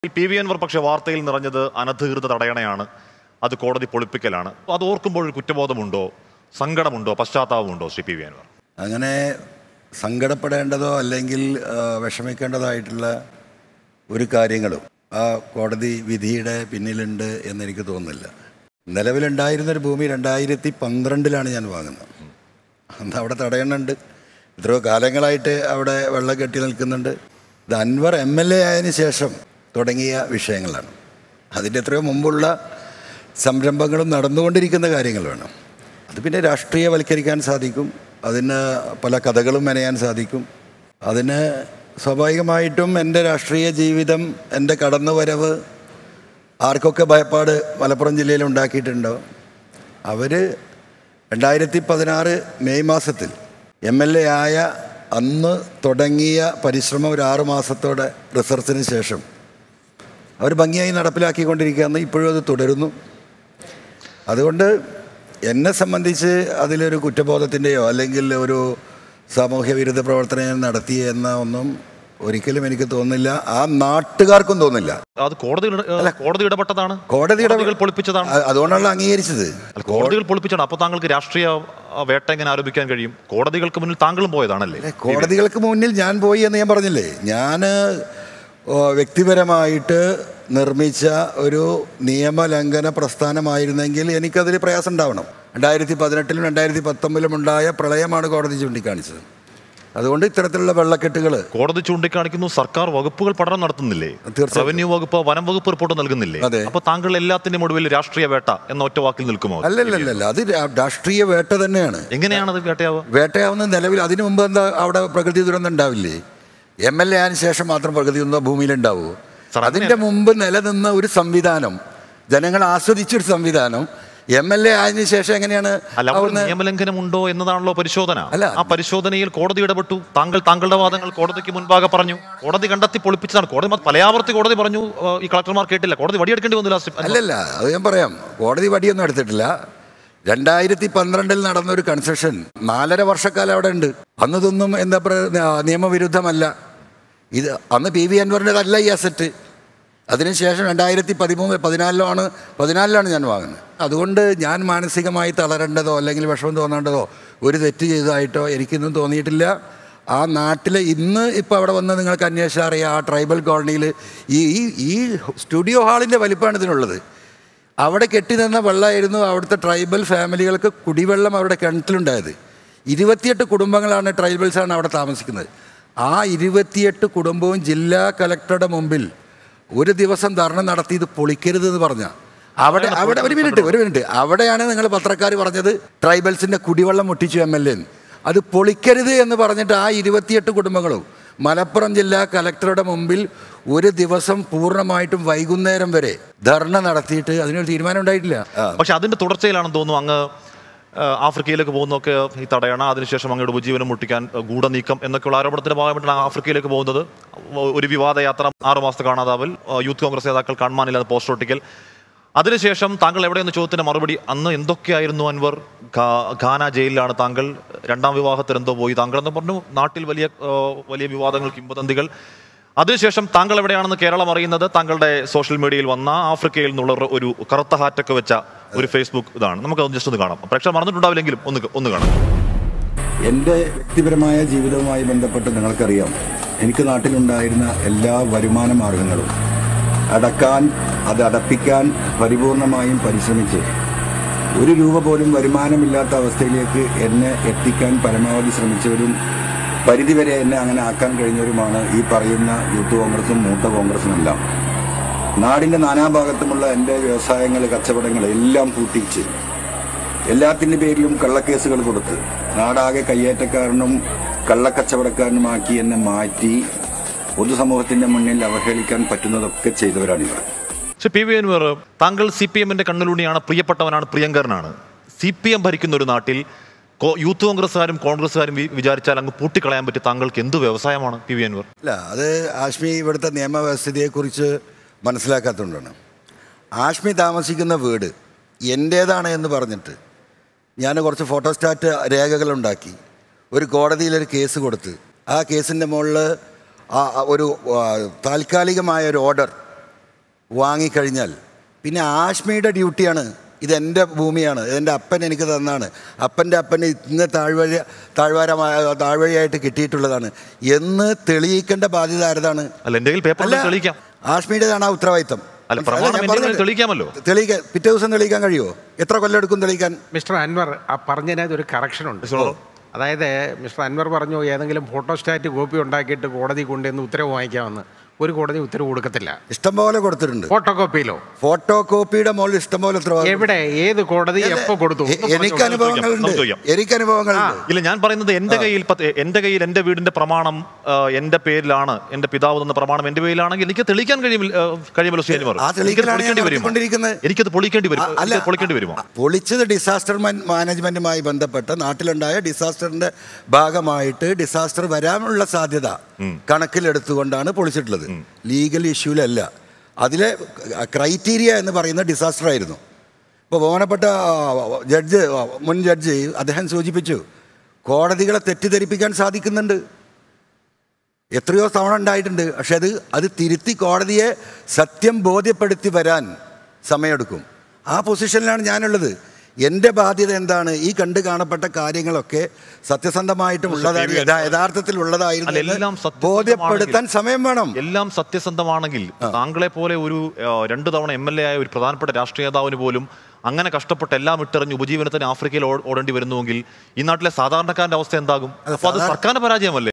P V Anwar പക്ഷേ വാർത്തയിൽ നിറഞ്ഞത് അനധികൃത തടയണയാണ് അത് കോടതി പൊളിപ്പിക്കലാണ് അത് ഓർക്കുമ്പോൾ ഒരു കുറ്റബോധമുണ്ടോ സങ്കടമുണ്ടോ പശ്ചാത്താപമുണ്ടോ ശ്രീ പി വി അൻവർ അങ്ങനെ സങ്കടപ്പെടേണ്ടതോ അല്ലെങ്കിൽ ആ, വിഷമിക്കേണ്ടതായിട്ടുള്ള ഒരു കാര്യങ്ങളും ആ കോടതി വിധിയുടെ പിന്നിലുണ്ട് എന്നെനിക്ക് തോന്നുന്നില്ല നിലവിലുണ്ടായിരുന്നൊരു ഭൂമി രണ്ടായിരത്തി പന്ത്രണ്ടിലാണ് ഞാൻ വാങ്ങുന്നത് അന്ന് അവിടെ തടയണുണ്ട് എത്രയോ കാലങ്ങളായിട്ട് അവിടെ വെള്ളം കെട്ടി നിൽക്കുന്നുണ്ട് ഇത് അൻവർ എം എൽ എ ആയതിനു ശേഷം തുടങ്ങിയ വിഷയങ്ങളാണ് അതിൻ്റെ എത്രയോ മുമ്പുള്ള സംരംഭങ്ങളും നടന്നുകൊണ്ടിരിക്കുന്ന കാര്യങ്ങളാണ് അത് പിന്നെ രാഷ്ട്രീയവൽക്കരിക്കാൻ സാധിക്കും അതിന് പല കഥകളും മെനയാൻ സാധിക്കും അതിന് സ്വാഭാവികമായിട്ടും എൻ്റെ രാഷ്ട്രീയ ജീവിതം എൻ്റെ കടന്നുവരവ് ആർക്കൊക്കെ ഭയപ്പാട് മലപ്പുറം ജില്ലയിൽ ഉണ്ടാക്കിയിട്ടുണ്ടോ അവർ രണ്ടായിരത്തി പതിനാറ് മെയ് മാസത്തിൽ എം എൽ എ ആയ അന്ന് തുടങ്ങിയ പരിശ്രമം ഒരു ആറ് മാസത്തോടെ റിസർച്ചിന് ശേഷം അവർ ഭംഗിയായി നടപ്പിലാക്കിക്കൊണ്ടിരിക്കുകയെന്ന് ഇപ്പോഴും അത് തുടരുന്നു അതുകൊണ്ട് എന്നെ സംബന്ധിച്ച് അതിലൊരു കുറ്റബോധത്തിൻ്റെയോ അല്ലെങ്കിൽ ഒരു സാമൂഹ്യ വിരുദ്ധ പ്രവർത്തനം ഞാൻ നടത്തി എന്ന ഒന്നും ഒരിക്കലും എനിക്ക് തോന്നുന്നില്ല ആ നാട്ടുകാർക്കും തോന്നില്ല അത് കോടതി ഇട- കോടതി ഇടപെട്ടതാണ് കോടതിയുടെ കോടതികൾ പൊളിപ്പിച്ചതാണ് അ- അതുകൊണ്ടാണല്ലോ അംഗീകരിച്ചത് അല്ല, കോടതികൾ പൊളിപ്പിച്ചാണ് അപ്പൊ താങ്കൾക്ക് രാഷ്ട്രീയ ആ, വേട്ട എങ്ങനെ ആരോപിക്കാൻ കഴിയും കോടതികൾക്ക് മുന്നിൽ താങ്കളും പോയതാണല്ലേ അല്ലെ, കോടതികൾക്ക് മുന്നിൽ ഞാൻ പോയി എന്ന് ഞാൻ പറഞ്ഞില്ലേ ഞാൻ വ്യക്തിപരമായിട്ട് നിർമ്മിച്ച ഒരു നിയമലംഘന പ്രസ്ഥാനമായിരുന്നെങ്കിൽ എനിക്കതിൽ പ്രയാസം ഉണ്ടാവണം രണ്ടായിരത്തി പതിനെട്ടിലും രണ്ടായിരത്തി പത്തൊമ്പതിലും ഉണ്ടായ പ്രളയമാണ് കോടതി ചൂണ്ടിക്കാണിച്ചത് അതുകൊണ്ട് ഇത്തരത്തിലുള്ള വെള്ളക്കെട്ടുകൾ കോടതി ചൂണ്ടിക്കാണിക്കുന്നു സർക്കാർ വകുപ്പുകൾ പഠനം നടത്തുന്നില്ലേ തീർച്ചയായും. റവന്യൂ വകുപ്പ് വനം വകുപ്പ് റിപ്പോർട്ട് നൽകുന്നില്ലേ അതെ. അപ്പൊ താങ്കൾ എല്ലാത്തിന്റെയും ഒടുവിൽ രാഷ്ട്രീയ വേട്ട എന്ന ഒറ്റ വാക്കിൽ നിൽക്കുമോ അല്ലല്ലല്ല അത് രാ- രാഷ്ട്രീയ വേട്ട തന്നെയാണ് എങ്ങനെയാണ് അത് വേട്ടയാവുക വേട്ടയാവുന്ന നിലവിൽ അതിനു മുമ്പ് എന്താ അവിടെ പ്രകൃതി ദുരന്തം ഉണ്ടാവില്ലേ എം എൽ എ ആയതിനു ശേഷം മാത്രം പ്രകൃതി ദുരന്തം ഭൂമിയിലുണ്ടാവൂ സാർ, അതിൻ്റെ മുമ്പ് നിലനിന്ന ഒരു സംവിധാനം ജനങ്ങൾ ആസ്വദിച്ചൊരു സംവിധാനം എം എൽ എ ആയതിനു ശേഷം എങ്ങനെയാണ് അല്ല അപ്പോൾ അവിടുന്ന് നിയമലംഘനം ഉണ്ടോ എന്നതാണല്ലോ പരിശോധന അല്ല. ആ പരിശോധനയിൽ കോടതി ഇടപെട്ടു താങ്കൾ താങ്കളുടെ വാദങ്ങൾ കോടതിക്ക് മുൻപാകെ പറഞ്ഞു കോടതി കണ്ടെത്തി പൊളിപ്പിച്ചതാണ് കോടതി മ- പലയാവർത്തി കോടതി പറഞ്ഞു ആ, ഈ കളക്ടർമാർ കേട്ടില്ല കോടതി വടിയെടുക്കേണ്ടി വന്നില്ല ലാസ്റ്റ് അല്ലല്ല അത് ഞാൻ പറയാം കോടതി വടിയൊന്നും എടുത്തിട്ടില്ല രണ്ടായിരത്തി പന്ത്രണ്ടിൽ നടന്ന ഒരു കൺസെഷൻ നാലര വർഷക്കാലം അവിടെ ഉണ്ട് അന്ന് ഇതൊന്നും എന്താ പറയുക നിയമവിരുദ്ധമല്ല ഇത് അന്ന് പി വി അൻവറിൻ്റെതല്ല ഈ അസറ്റ് അതിനുശേഷം രണ്ടായിരത്തി പതിമൂന്ന് പതിനാലിലാണ് പതിനാലിലാണ് ഞാൻ വാങ്ങുന്നത് അതുകൊണ്ട് ഞാൻ മാനസികമായി തളരേണ്ടതോ അല്ലെങ്കിൽ വിഷമം തോന്നേണ്ടതോ ഒരു തെറ്റ് ചെയ്തതായിട്ടോ എനിക്കൊന്നും തോന്നിയിട്ടില്ല ആ നാട്ടിലെ ഇന്ന് ഇപ്പോൾ അവിടെ വന്ന് നിങ്ങൾക്ക് അന്വേഷിച്ചാൽ അറിയാം ആ ട്രൈബൽ കോളനിയിൽ ഈ ഈ ഈ സ്റ്റുഡിയോ ഹാളിൻ്റെ വലിപ്പമാണ് ഇതിനുള്ളത് അവിടെ കെട്ടി നിന്ന വെള്ളമായിരുന്നു അവിടുത്തെ ട്രൈബൽ ഫാമിലികൾക്ക് കുടിവെള്ളം അവരുടെ കിണറ്റിലുണ്ടായത് ഇരുപത്തിയെട്ട് കുടുംബങ്ങളാണ് ട്രൈബൽസാണ് അവിടെ താമസിക്കുന്നത് ആ ഇരുപത്തിയെട്ട് കുടുംബവും ജില്ലാ കലക്ടറുടെ മുമ്പിൽ ഒരു ദിവസം ധർണ നടത്തി ഇത് പൊളിക്കരുത് എന്ന് പറഞ്ഞ അവിടെ അവിടെ ഒരു മിനിറ്റ് ഒരു മിനിറ്റ് അവിടെയാണ് നിങ്ങൾ പത്രക്കാർ പറഞ്ഞത് ട്രൈബൽസിൻ്റെ കുടിവെള്ളം മുട്ടിച്ചു എം എൽ എ അത് പൊളിക്കരുത് എന്ന് പറഞ്ഞിട്ട് ആ ഇരുപത്തിയെട്ട് കുടുംബങ്ങളും മലപ്പുറം ജില്ലാ കലക്ടറുടെ മുമ്പിൽ ഒരു ദിവസം പൂർണ്ണമായിട്ടും വൈകുന്നേരം വരെ ധർണ നടത്തിയിട്ട് അതിനൊരു തീരുമാനം ഉണ്ടായിട്ടില്ല ആ. പക്ഷെ അതിന്റെ തുടർച്ചയിലാണെന്ന് തോന്നുന്നു അങ്ങ് ആ, ആഫ്രിക്കയിലേക്ക് പോകുന്നതൊക്കെ ഈ തടയണ അതിനുശേഷം അങ്ങയുടെ ഉപജീവനം മുട്ടിക്കാൻ ആ, ഗൂഢനീക്കം എന്നൊക്കെയുള്ള ആരോപണത്തിന്റെ ഭാഗമായിട്ടാണ് ആഫ്രിക്കയിലേക്ക് പോകുന്നത് ഒരു വിവാദ യാത്ര ആറു മാസത്തെ കാണാതാവൽ ആ, യൂത്ത് കോൺഗ്രസ് നേതാക്കൾ കാണുവാനില്ലാതെ പോസ്റ്റർ ഒട്ടിക്കൽ അതിനുശേഷം താങ്കൾ എവിടെയെന്ന ചോദ്യത്തിന് മറുപടി അന്ന് എന്തൊക്കെയായിരുന്നു അൻവർ ഖാ- ഖാന ജയിലിലാണ് താങ്കൾ രണ്ടാം വിവാഹത്തിൽ എന്തോ പോയി താങ്കൾ എന്ന് പറഞ്ഞു നാട്ടിൽ വലിയ ആ, വലിയ വിവാദങ്ങൾ കിംവദന്തികൾ അതിനുശേഷം താങ്കൾ എവിടെയാണെന്ന് കേരളം അറിയുന്നത് താങ്കളുടെ സോഷ്യൽ മീഡിയയിൽ വന്ന ആഫ്രിക്കയിൽ നിന്നുള്ള ഒരു- ഒരു കറുത്ത ഹാറ്റൊക്കെ വെച്ച ഒരു ഫേസ്ബുക്ക് ഇതാണ് നമുക്ക് ജസ്റ്റ് ഒന്ന് കാണാം പ്രേക്ഷകർ മറന്നിട്ടുണ്ടാവില്ലെങ്കിലും ഒന്ന് ക- ഒന്ന് കാണാം എൻ്റെ വ്യക്തിപരമായ ജീവിതവുമായി ബന്ധപ്പെട്ട് നിങ്ങൾക്കറിയാം എനിക്ക് നാട്ടിലുണ്ടായിരുന്ന എല്ലാ വരുമാന മാർഗങ്ങളും അടക്കാൻ അത് അടപ്പിക്കാൻ പരിപൂർണമായും പരിശ്രമിച്ച് ഒരു രൂപ പോലും വരുമാനമില്ലാത്ത അവസ്ഥയിലേക്ക് എന്നെ എത്തിക്കാൻ പരമാവധി ശ്രമിച്ചവരും പരിധിവരെ എന്നെ അങ്ങനെ ആക്കാൻ കഴിഞ്ഞവരുമാണ് ഈ പറയുന്ന യൂത്ത് കോൺഗ്രസും മൂത്ത കോൺഗ്രസുമെല്ലാം നാടിൻ്റെ നാനാഭാഗത്തുമുള്ള എൻ്റെ വ്യവസായങ്ങൾ കച്ചവടങ്ങൾ എല്ലാം പൂട്ടിച്ച് എല്ലാത്തിൻ്റെ പേരിലും കള്ളക്കേസുകൾ കൊടുത്ത് നാടാകെ കയ്യേറ്റക്കാരനും കള്ളക്കച്ചവടക്കാരനുമാക്കി എന്നെ മാറ്റി പൊതുസമൂഹത്തിൻ്റെ മുന്നിൽ അവഹേളിക്കാൻ പറ്റുന്നതൊക്കെ ചെയ്തവരാണിവർ പക്ഷെ പി വി അൻവർ താങ്കൾ സി പി എമ്മിന്റെ കണ്ണിലൂടെയാണ് പ്രിയപ്പെട്ടവനാണ് പ്രിയങ്കരനാണ് സി പി എം ഭരിക്കുന്ന ഒരു നാട്ടിൽ കോ- യൂത്ത് കോൺഗ്രസ്സുകാരും കോൺഗ്രസ്സുകാരും വി- വിചാരിച്ചാൽ അങ്ങ് പൂട്ടിക്കളയാൻ പറ്റി താങ്കൾക്ക് എന്ത് വ്യവസായമാണ് പി വി അൻവർ അല്ല അത് ആഷ്മി ഇവിടുത്തെ നിയമവ്യവസ്ഥിതിയെക്കുറിച്ച് മനസ്സിലാക്കാത്തതുകൊണ്ടാണ് ആഷ്മി താമസിക്കുന്ന വീട് എൻ്റേതാണ് എന്ന് പറഞ്ഞിട്ട് ഞാൻ കുറച്ച് ഫോട്ടോസ്റ്റാറ്റ് രേഖകളുണ്ടാക്കി ഒരു കോടതിയിലൊരു കേസ് കൊടുത്ത് ആ കേസിൻ്റെ മുകളിൽ ആ ആ ഒരു ആ, താൽക്കാലികമായ ഒരു ഓർഡർ വാങ്ങിക്കഴിഞ്ഞാൽ പിന്നെ ആഷ്മിയുടെ ഡ്യൂട്ടിയാണ് ഇതെൻ്റെ ഭൂമിയാണ് ഇതെൻ്റെ അപ്പൻ എനിക്ക് തന്നാണ് അപ്പൻ്റെ അപ്പന് ഇന്ന് താഴ്വഴി താഴ്വാരമായ താഴ്വഴിയായിട്ട് കിട്ടിയിട്ടുള്ളതാണ് എന്ന് തെളിയിക്കേണ്ട ബാധ്യത ആരതാണ് അല്ല എൻ്റെ കയ്യിൽ പേപ്പറിൽ തെളിയിക്കാം ആഷ്മിയുടേതാണ് ആ ഉത്തരവാദിത്തം അല്ല, പ്രമാണം ഞാൻ എൻ്റെ കയ്യിൽ പറഞ്ഞത്. തെളിയിക്കാമല്ലോ. തെളിയിക്കാൻ പിറ്റേ ദിവസം തെളിയിക്കാൻ കഴിയുമോ എത്ര കൊല്ലം എടുക്കും തെളിയിക്കാൻ മിസ്റ്റർ അൻവർ ആ പറഞ്ഞതിനകത്ത് ഒരു കറക്ഷൻ ഉണ്ട് മിസ്റ്റർ അതായത് മിസ്റ്റർ അൻവർ പറഞ്ഞു ഏതെങ്കിലും ഫോട്ടോസ്റ്റാറ്റ് കോപ്പി ഉണ്ടാക്കിയിട്ട് കോടതി കൊണ്ടുവന്ന് ഉത്തരവ് വാങ്ങിക്കാമെന്ന് ഒരു കോടതി ഉത്തരവ് കൊടുക്കത്തില്ല ഇഷ്ടംപോലെ കൊടുത്തിട്ടുണ്ട് ഫോട്ടോ കോപ്പിയിലോ ഫോട്ടോ കോപ്പിയുടെ മുകളിൽ ഇഷ്ടംപോലെ ഉത്തരവാദിത്വം എവിടെ ഏത് കോടതി എപ്പോ കൊടുത്തു എ- എനിക്ക് അനുഭവങ്ങളുണ്ട് നമുക്ക് ചോദിക്കാം. എനിക്ക് അനുഭവങ്ങളുണ്ട് ഇല്ല ഞാൻ പറയുന്നത് എന്റെ കയ്യിൽ പത്ത് എന്റെ കയ്യിൽ എന്റെ വീടിന്റെ പ്രമാണം ആ, എന്റെ പേരിലാണ് എന്റെ പിതാവ് തന്ന പ്രമാണം എന്റെ പേരിലാണെങ്കിൽ എനിക്ക് തെളിയിക്കാൻ കഴിയുമില്ല ആ, കഴിയുമല്ലോ ശ്രീ അനിമർ. ആ എനിക്കത് തെളിയിക്കലാണ് ഞാൻ പൊളിക്കേണ്ടി വരുമോ നടത്തിക്കൊണ്ടിരിക്കുന്നത്. എനിക്കത് പൊളിക്കേണ്ടി വരും അ- അല്ല എനിക്കത് പൊളിക്കേണ്ടി വരുമോ അ- പൊളിച്ചത് ഡിസാസ്റ്റർ മാൻ- മാനേജ്മെന്റുമായി ബന്ധപ്പെട്ട് നാട്ടിലുണ്ടായ ഡിസാസ്റ്ററിന്റെ ഭാഗമായിട്ട് ഡിസാസ്റ്റർ വരാനുള്ള സാധ്യത കണക്കിലെടുത്തുകൊണ്ടാണ് പൊളിച്ചിട്ടുള്ളത് ലീഗൽ ഇഷ്യൂലല്ല അതിലെ ക്രൈറ്റീരിയ എന്ന് പറയുന്ന ഡിസാസ്റ്റർ ആയിരുന്നു ഇപ്പോൾ ബഹുമാനപ്പെട്ട ജഡ്ജ് മുൻ ജഡ്ജ് അദ്ദേഹം സൂചിപ്പിച്ചു കോടതികളെ തെറ്റിദ്ധരിപ്പിക്കാൻ സാധിക്കുന്നുണ്ട് എത്രയോ തവണ ഉണ്ടായിട്ടുണ്ട് പക്ഷെ അത് അത് തിരുത്തി കോടതിയെ സത്യം ബോധ്യപ്പെടുത്തി വരാൻ സമയമെടുക്കും ആ പൊസിഷനിലാണ് ഞാനുള്ളത് എൻ്റെ ബാധ്യത എന്താണ് ഈ കണ്ടു കാണപ്പെട്ട കാര്യങ്ങളൊക്കെ സത്യസന്ധമായിട്ടും ഉള്ളതാണ് യഥാ- യഥാർത്ഥത്തിൽ ഉള്ളതായിരുന്നു അല്ല, എന്ന് എല്ലാം സത്യസന്ധമാണെങ്കിൽ- ബോധ്യപ്പെടുത്താൻ സമയം വേണം എല്ലാം സത്യസന്ധമാണെങ്കിൽ താങ്കളെ പോലെ ഒരു ആ, രണ്ടു തവണ എം എൽ എ ആയ ഒരു പ്രധാനപ്പെട്ട രാഷ്ട്രീയ നേതാവിന് പോലും അങ്ങനെ കഷ്ടപ്പെട്ട് എല്ലാം ഇട്ടെറിഞ്ഞ് ഉപജീവനത്തിന് ആഫ്രിക്കയിൽ ഓ- ഓടേണ്ടി വരുന്നുവെങ്കിൽ ഈ നാട്ടിലെ സാധാരണക്കാരന്റെ അവസ്ഥ എന്താകും അപ്പൊ അത് സാധാരണ- സർക്കാരിന്റെ പരാജയമല്ലേ